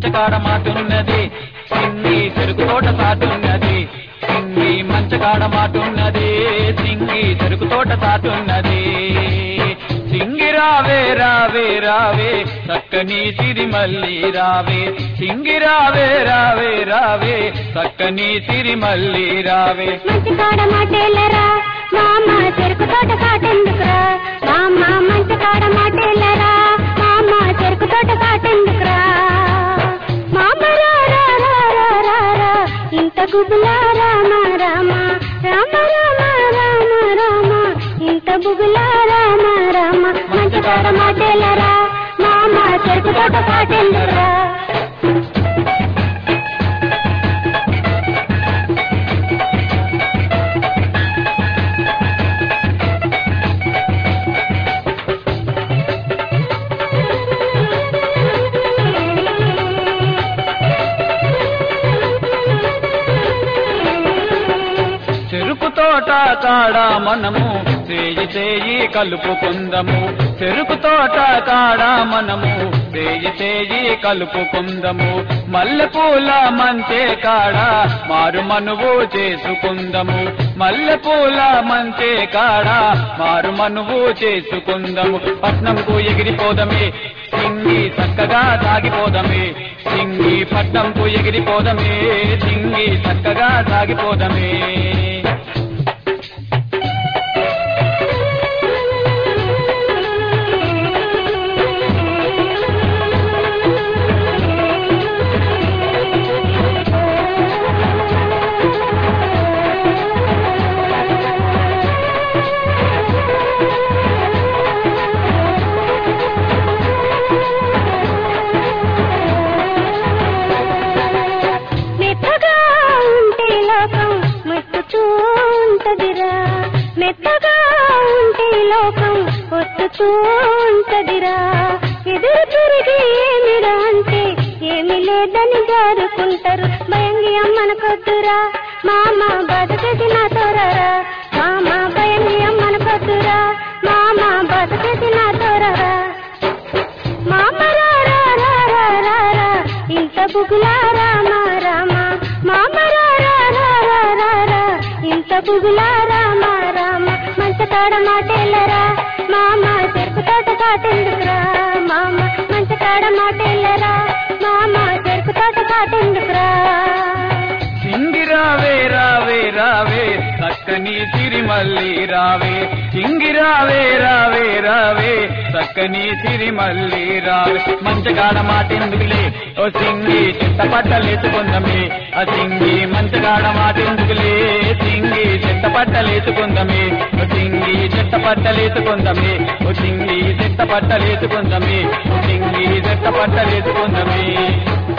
మంచకాడ మాటున్నది సింగి చెరుకు తోట సాటున్నది సింగి మంచకాడ మాటున్నది సింగి చెరుకు తోట సాటున్నది సింగి రావే రావే రావే చక్కని సిరిమల్లి రావే సింగి రావే రావే రావే చక్కని సిరిమల్లి రావే మంచి కాడ మాటేలరా మామ చెరుకు తోట కాటెందుకురా మామ మంచి కాడ మాటేలరా మామ చెరుకు తోట కాటెందుకురా మామ రా రా రా రా రా రా ఇంత గుబులా రామ రామ రామ రామ రామ రామ ఇంత బుగులా రామ రామ మంచి కాడ మాటేలరా మామ చెరుకు తోట కాటెందుకురా చెరుకు తోట కాడ మనము చేయి చేయి కలుపుకుందము చెరుకు తోట కాడ మనము చేయి చేయి కలుపుకుందము మల్లెపూల మంచే కాడ మారు మనువు చేసుకుందము మల్లెపూల మంచే కాడ మారు మనువు చేసుకుందము పట్నంకు ఎగిరిపోదమే సింగి చక్కగా సాగిపోదమే సింగి పట్నంకు ఎగిరిపోదమే సింగి చక్కగా సాగిపోదమే మెత్తగా ఉంటే లోకం మెచ్చుతూ ఉంటదిరా మెత్తగా ఉంటే లోకం ఒత్తుతూ ఉంటదిరా ఎదురు తిరిగి ఏమిరా అంటే ఏమి లేదని జారుకుంటారు భయంగి అమ్మనకొద్దురా మామ బతుకసి నా తోరరా మామ భయంగి అమ్మనకొద్దురా మామ బతుకసి నా తోరరా మామ రా రా రా రా రా రా ఇంత బుగులా రామ రామ మామ రా రా రా రా రా రా ఇంత బుగులా రామ రామ మంచకాడ మాటేలరా మామ చెరుకు తోట కాటెందుకురా మామ మంచకాడ మాటేలరా మామ చెరుకు తోట కాటెందుకురా సింగి రావే రావే రావే చక్కని సిరిమల్లి రావే సింగి రావే రావే రావే చక్కని సిరిమల్లి రావే మంచగాడ మాటెందుకులే ఓ సింగి చెత్త పట్టలేసుకుందమే ఆ సింగి మంచగాడ మాటెందుకులే సింగి చెత్త పట్టలేసుకుందమే ఓ సింగి చెత్త పట్టలేసుకుందమే ఓ సింగి చెత్త పట్టలేసుకుందమే ఓ సింగి చెత్త పట్టలేసుకుందమే